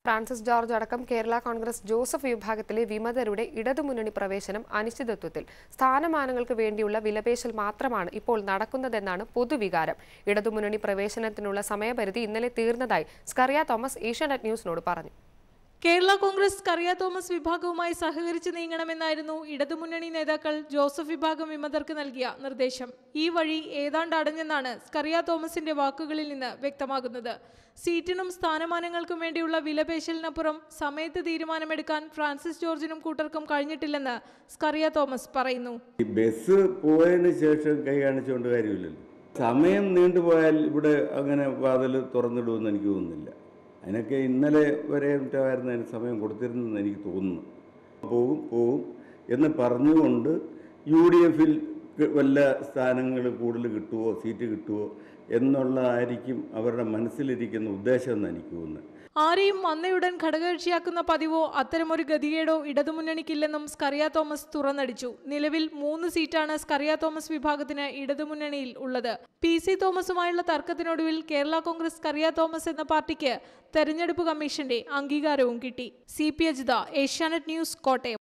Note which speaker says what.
Speaker 1: Francis George അടക്കം Kerala Congress Joseph വിഭാഗത്തിലെ വിമതരുടെ ഇടതുമുന്നണി പ്രവേശനം അനിശ്ചിതത്വത്തിൽ സ്ഥാനമാനങ്ങൾക്ക് വേണ്ടിയുള്ള വിലപേശൽ മാത്രമാണ് ഇപ്പോൾ നടക്കുന്നതെന്നാണ് പൊതുവികാരം ഇടതുമുന്നണി പ്രവേശനത്തിനുള്ള സമയപരിധി ഇന്നലെ തീർന്നതായി സ്കറിയ തോമസ് ഏഷ്യാനെറ്റ് ന്യൂസിനോട് പറഞ്ഞു
Speaker 2: കേരള കോൺഗ്രസ് കറിയ തോമസ് വിഭാഗവുമായി സഹകരിച്ച് നീങ്ങണമെന്നായിരുന്നു ഇടതുമുന്നണി നേതാക്കൾ ജോസഫ് വിഭാഗം വിമതർക്ക് നൽകിയ നിർദ്ദേശം ഈ വഴി ഏതാണ്ട് അടഞ്ഞെന്നാണ് സ്കറിയ തോമസിന്റെ വാക്കുകളിൽ നിന്ന് വ്യക്തമാകുന്നത് സീറ്റിനും സ്ഥാനമാനങ്ങൾക്കും വേണ്ടിയുള്ള വിലപേശലിനപ്പുറം സമയത്ത് തീരുമാനമെടുക്കാൻ ഫ്രാൻസിസ് ജോർജിനും കൂട്ടർക്കും കഴിഞ്ഞിട്ടില്ലെന്ന് സ്കറിയ തോമസ് പറയുന്നു
Speaker 3: ഈ ബസ് പോയതിന് ശേഷം കൈ കാണിച്ചുകൊണ്ട് കാര്യമില്ലല്ലോ സമയം നീണ്ടുപോയാൽ ഇവിടെ അങ്ങനെ വാതിൽ തുറന്നിടുമെന്ന് എനിക്ക് തോന്നുന്നില്ല അതിനൊക്കെ ഇന്നലെ വരെ മറ്റായിരുന്നു അതിന് സമയം കൊടുത്തിരുന്നെന്ന് എനിക്ക് തോന്നുന്നു പോകും പോകും എന്ന് പറഞ്ഞുകൊണ്ട് യു ഡി എഫിൽ വല്ല സ്ഥാനങ്ങൾ കൂടുതൽ കിട്ടുമോ സീറ്റ് കിട്ടുമോ എന്നുള്ളതായിരിക്കും അവരുടെ മനസ്സിലിരിക്കുന്ന ഉദ്ദേശം എന്ന് എനിക്ക് തോന്നുന്നത്
Speaker 2: ആരെയും വന്നയുടൻ ഘടകകക്ഷിയാക്കുന്ന പതിവോ അത്തരമൊരു ഗതികേടോ ഇടതുമുന്നണിക്കില്ലെന്നും സ്കറിയ തോമസ് തുറന്നടിച്ചു നിലവിൽ മൂന്ന് സീറ്റാണ് സ്കറിയ തോമസ് വിഭാഗത്തിന് ഇടതുമുന്നണിയിൽ ഉള്ളത് പി സി തോമസുമായുള്ള തർക്കത്തിനൊടുവിൽ കേരള കോൺഗ്രസ് സ്കറിയ തോമസ് എന്ന പാർട്ടിക്ക് തെരഞ്ഞെടുപ്പ് കമ്മീഷന്റെ അംഗീകാരവും കിട്ടി C P Ajitha Asianet news Kottayam